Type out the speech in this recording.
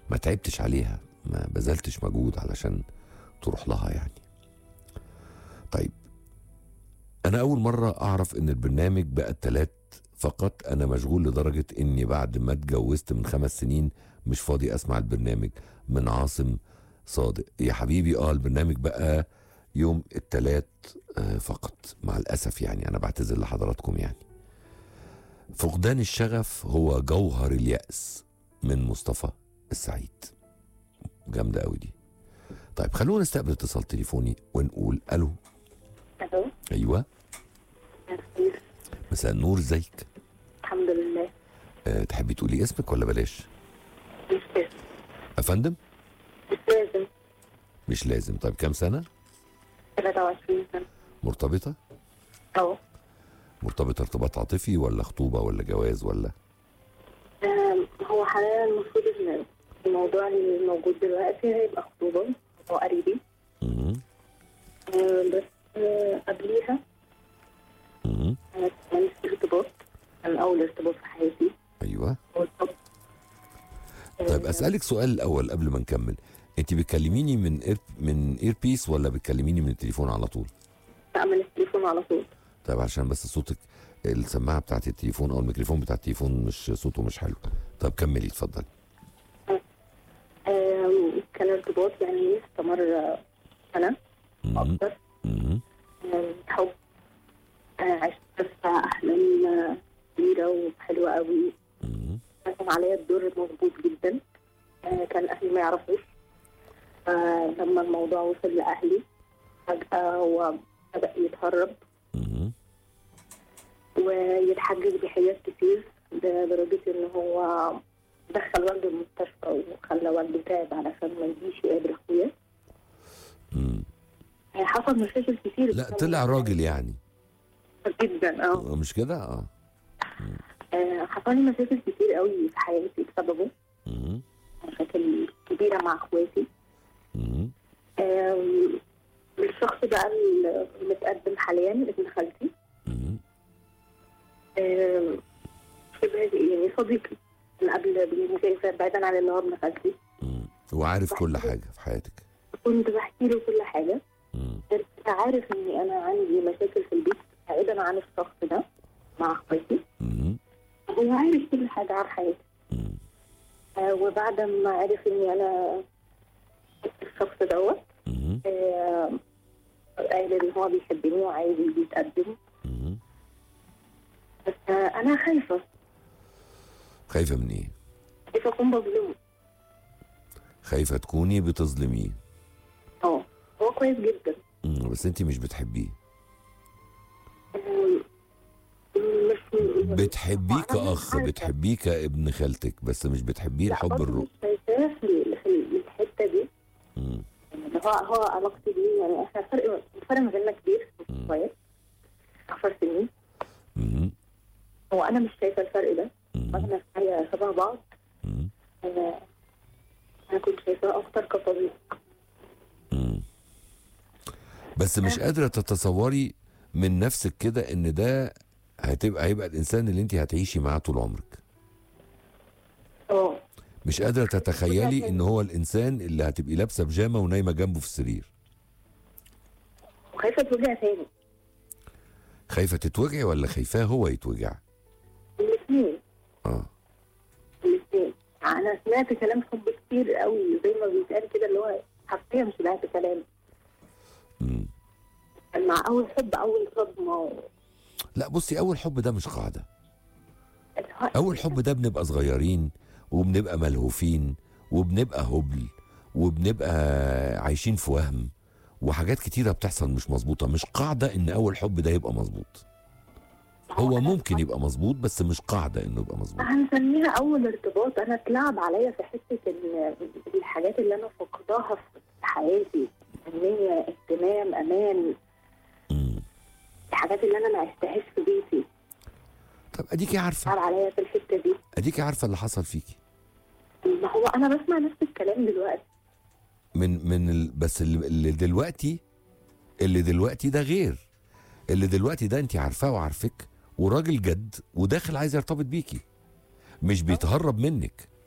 ما تعبتش عليها ما بذلتش مجهود علشان تروح لها يعني طيب انا اول مره اعرف ان البرنامج بقى التلات فقط انا مشغول لدرجه اني بعد ما اتجوزت من خمس سنين مش فاضي اسمع البرنامج من عاصم صادق يا حبيبي اه البرنامج بقى يوم التلات آه فقط مع الاسف يعني انا بعتذر لحضراتكم يعني فقدان الشغف هو جوهر اليأس من مصطفى السعيد جامدة قوي دي طيب خلونا نستقبل اتصال تليفوني ونقول الو الو ايوه كتير مساء النور ازيك الحمد لله أه تحبي تقولي اسمك ولا بلاش مش لازم افندم مش لازم مش لازم طيب كام سنة 23 سنة مرتبطة اهو مرتبطة ارتباط عاطفي ولا خطوبة ولا جواز ولا آم، هو حاليا المفروض ان الموضوع اللي موجود دلوقتي هيبقى خطوبة هو قريبي مم. آه، بس آه، قبليها مم. كانت كان في ارتباط كان أول ارتباط في حياتي ايوه والحب طيب اسالك سؤال الاول قبل ما نكمل انت بتكلميني من إير من اير بيس ولا بتكلميني من التليفون على طول أعمل التليفون على طول طيب عشان بس صوتك السماعه بتاعت التليفون او الميكروفون بتاع التليفون مش صوته مش حلو طب كملي اتفضلي آم، كان ارتباط يعني استمر سنة مم. أكتر مم. آم، حب آه، عشت قصة أحلام آه، كبيرة وحلوة قوي مم. كان عليا الدور مظبوط جدا آه، كان اهلي ما يعرفوش فلما الموضوع وصل لاهلي فجاه هو بدا يتهرب مم. ويتحجج بحاجات كتير لدرجه ان هو دخل والده المستشفى وخلى والده تعب علشان ما يجيش يقابل اخويا مم. هي حصل مشاكل كتير لا طلع راجل يعني جدا اه آه، مش كده اه آه، حصل لي مشاكل كتير قوي في حياتي بسببه مم. مشاكل كبيره مع اخواتي مم. آم، الشخص بقى المتقدم حاليا ابن خالتي مم. آم، شبه يعني صديقي من قبل بالمسافة بعيدا عن ان هو ابن خالتي مم. هو عارف كل حاجه في حياتك كنت بحكي له كل حاجة مم. بس عارف اني انا عندي مشاكل في البيت بعيدا عن الشخص ده مع اخواتي مم. هو عارف كل حاجة عن حياتي مم. آه، وبعد ما عرف اني انا الشخص دوت مم. آه، قال ان هو بيحبني وعايز يتقدم مم. بس آه، انا خايفة خايفه من ايه خايفة اكون بظلمه خايفه تكوني بتظلميه اه هو كويس جدا مم. بس انت مش بتحبيه آم، مش بتحبيه أنا مش كأخ عارفة. بتحبيه كابن خالتك بس مش بتحبيه لا، الحب برضه الروح مش شايفاه في في الحته دي مم. يعني هو هو علاقتي بيه يعني احنا فرق الفرق ما بيننا كبير مم. شويه 10 سنين مم. هو انا مش شايفه الفرق ده مم. احنا شويه شبه بعض مم. انا انا كنت شايفاه اكتر كصديق مم. بس مش قادرة تتصوري من نفسك كده ان ده هتبقى هيبقى الانسان اللي انت هتعيشي معاه طول عمرك اه مش قادرة تتخيلي ان هو الانسان اللي هتبقي لابسة بيجامة ونايمة جنبه في السرير وخايفه ترجع تاني خايفة تتوجعي ولا خايفاه هو يتوجع الاثنين اه الاثنين انا سمعت كلام حب كتير قوي زي ما بيتقال كده اللي هو حرفيا سمعت كلام مم. مع اول حب اول صدمه لا بصي اول حب ده مش قاعدة اللي هو- اول حب ده بنبقى صغيرين وبنبقى ملهوفين وبنبقى هبل وبنبقى عايشين في وهم وحاجات كتيرة بتحصل مش مظبوطة مش قاعدة ان اول حب ده يبقى مظبوط هو ممكن يبقى مظبوط بس مش قاعدة انه يبقى مظبوط هنسميها اول ارتباط انا اتلعب عليا في حته ان الحاجات اللي انا فقداها في حياتي حنيه اهتمام امان مم. الحاجات اللي انا ما عشتهاش في بيتي طب اديكي عارفة اتلعب عليا في الحته دي اديكي عارفة اللي حصل فيكي ما هو انا بسمع نفس الكلام دلوقتي من من ال... بس اللي, اللي دلوقتي اللي دلوقتي ده غير اللي دلوقتي ده انت عارفاه وعارفك وراجل جد وداخل عايز يرتبط بيكي مش بيتهرب منك